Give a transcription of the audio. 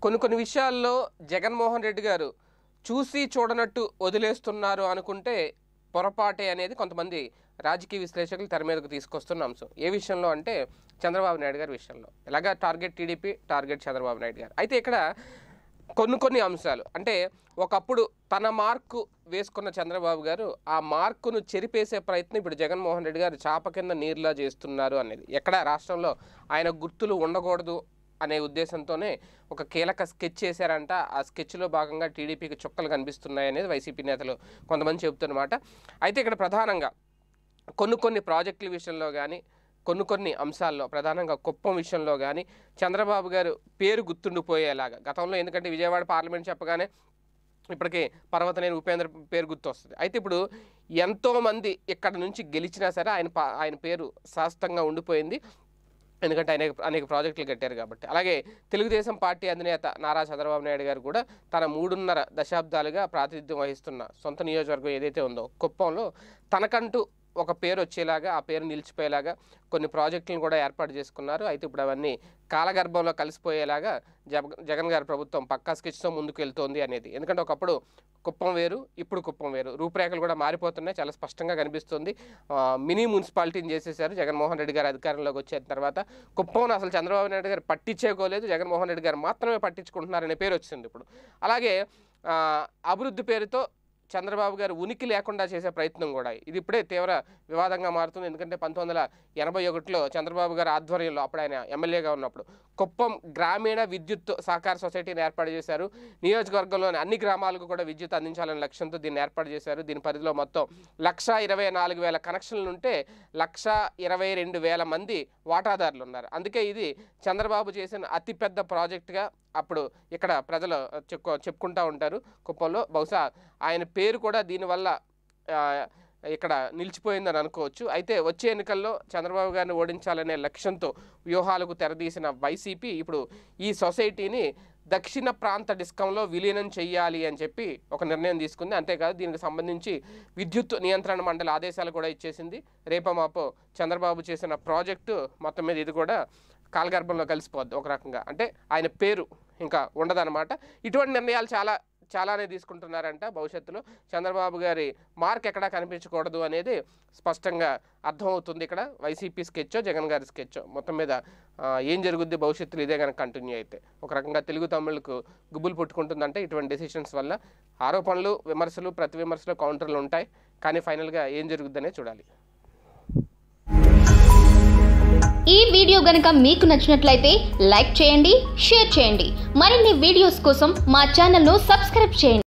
కొన్ని కొన్ని విషయాల్లో జగన్మోహన్ రెడ్డి గారు చూసి చూడనట్టు వదిలేస్తున్నారు అనుకుంటే పొరపాటే అనేది కొంతమంది రాజకీయ విశ్లేషకులు తెర మీదకు తీసుకొస్తున్న అంశం ఏ విషయంలో అంటే చంద్రబాబు నాయుడు గారి విషయంలో ఎలాగా target TDP target Chandrababu Naidu గారు అయితే ఇక్కడ కొన్ని కొన్ని అంశాలు అంటే ఒకప్పుడు తన మార్కు వేసుకున్న చంద్రబాబు గారు ఆ మార్కును చెరిపేసే ప్రయత్నం ఇప్పుడు జగన్మోహన్ రెడ్డి గారు చాప కింద నీరులా చేస్తున్నారు అనేది ఎక్కడ రాష్ట్రంలో ఆయన గుర్తులు ఉండకూడదు అనే ఉద్దేశంతోనే ఒక కీలక స్కెచ్ చేశారంట ఆ స్కెచ్లో భాగంగా టీడీపీకి చుక్కలు కనిపిస్తున్నాయి అనేది వైసీపీ నేతలు కొంతమంది చెబుతున్నమాట అయితే ఇక్కడ ప్రధానంగా కొన్ని కొన్ని ప్రాజెక్టుల విషయంలో కానీ కొన్ని కొన్ని అంశాల్లో ప్రధానంగా కుప్పం విషయంలో కానీ చంద్రబాబు గారు పేరు గుర్తుండిపోయేలాగా గతంలో ఎందుకంటే విజయవాడ పార్లమెంట్ చెప్పగానే ఇప్పటికి పర్వతనేని ఉపేంద్ర పేరు గుర్తొస్తుంది అయితే ఇప్పుడు ఎంతోమంది ఇక్కడ నుంచి గెలిచినా సరే ఆయన పా- ఆయన పేరు శాస్త్రంగా ఉండిపోయింది ఎందుకంటే అనేక అనేక ప్రాజెక్టులు కట్టారు కాబట్టి అలాగే తెలుగుదేశం పార్టీ అధినేత నారా చంద్రబాబు నాయుడు గారు కూడా తన మూడున్నర దశాబ్దాలుగా ప్రాతినిధ్యం వహిస్తున్న సొంత నియోజకవర్గం ఏదైతే ఉందో కుప్పంలో తనకంటూ ఒక పేరు వచ్చేలాగా ఆ పేరు నిలిచిపోయేలాగా కొన్ని ప్రాజెక్టులను కూడా ఏర్పాటు చేసుకున్నారు అయితే ఇప్పుడు అవన్నీ కాలగర్భంలో కలిసిపోయేలాగా జగ జగన్ గారి ప్రభుత్వం పక్కా స్కెచ్తో ముందుకు వెళ్తోంది అనేది ఎందుకంటే ఒకప్పుడు కుప్పం వేరు ఇప్పుడు కుప్పం వేరు రూపురేఖలు కూడా మారిపోతున్నాయి చాలా స్పష్టంగా కనిపిస్తుంది ఆ, మినీ మున్సిపాలిటీని చేసేసారు జగన్మోహన్ రెడ్డి గారు అధికారంలోకి వచ్చిన తర్వాత కుప్పంను అసలు చంద్రబాబు నాయుడు గారు పట్టించేకోలేదు జగన్మోహన్ రెడ్డి గారు మాత్రమే పట్టించుకుంటున్నారనే పేరు వచ్చింది ఇప్పుడు అలాగే ఆ, అభివృద్ధి పేరుతో చంద్రబాబు గారు ఉనికి లేకుండా చేసే ప్రయత్నం కూడా ఇది ఇప్పుడే తీవ్ర వివాదంగా మారుతుంది ఎందుకంటే పంతొమ్మిది వందల ఎనభై ఒకటిలో చంద్రబాబు గారి ఆధ్వర్యంలో అప్పుడు ఆయన ఎమ్మెల్యేగా ఉన్నప్పుడు కుప్పం గ్రామీణ విద్యుత్ సహకార సొసైటీని ఏర్పాటు చేశారు నియోజకవర్గంలోని అన్ని గ్రామాలకు కూడా విద్యుత్ అందించాలనే లక్ష్యంతో దీన్ని ఏర్పాటు చేశారు దీని పరిధిలో మొత్తం లక్ష ఇరవై నాలుగు వేల కనెక్షన్లు ఉంటే లక్ష ఇరవై రెండు వేల మంది వాటాదారులు ఉన్నారు అందుకే ఇది చంద్రబాబు చేసిన అతిపెద్ద ప్రాజెక్టుగా అప్పుడు ఇక్కడ ప్రజలు చెప్పుకో చెప్పుకుంటూ ఉంటారు కుప్పంలో బహుశా ఆయన పేరు కూడా దీనివల్ల ఆ, ఇక్కడ నిలిచిపోయిందని అనుకోవచ్చు అయితే వచ్చే ఎన్నికల్లో చంద్రబాబు గారిని ఓడించాలనే లక్ష్యంతో వ్యూహాలకు తెరదీసిన వైసీపీ ఇప్పుడు ఈ సొసైటీని దక్షిణ ప్రాంత డిస్కంలో విలీనం చేయాలి అని చెప్పి ఒక నిర్ణయం తీసుకుంది అంతేకాదు దీనికి సంబంధించి విద్యుత్ నియంత్రణ మండలి ఆదేశాలు కూడా ఇచ్చేసింది రేపో మాపో చంద్రబాబు చేసిన ప్రాజెక్టు మొత్తం మీద ఇది కూడా కాలగర్భంలో కలిసిపోద్ది ఒక రకంగా అంటే ఆయన పేరు ఇంకా ఉండదన్నమాట ఇటువంటి నిర్ణయాలు చాలా చాలానే తీసుకుంటున్నారంట భవిష్యత్తులో చంద్రబాబు గారి మార్క్ ఎక్కడా కనిపించకూడదు అనేది స్పష్టంగా అర్థమవుతుంది ఇక్కడ వైసీపీ స్కెచ్చో జగన్ గారి స్కెచ్చో మొత్తం మీద ఆ, ఏం జరుగుద్ది భవిష్యత్తులో ఇదే కనుక కంటిన్యూ అయితే ఒక రకంగా తెలుగు తమిళకు గుబులు పుట్టుకుంటుందంటే ఇటువంటి డెసిషన్స్ వల్ల ఆరోపణలు విమర్శలు ప్రతి విమర్శలు కౌంటర్లు ఉంటాయి కానీ ఫైనల్గా ఏం జరుగుద్దనే చూడాలి ఈ వీడియో గనుక మీకు నచ్చినట్లయితే లైక్ చేయండి షేర్ చేయండి మరిన్ని వీడియోస్ కోసం మా ఛానల్ను సబ్స్క్రైబ్ చేయండి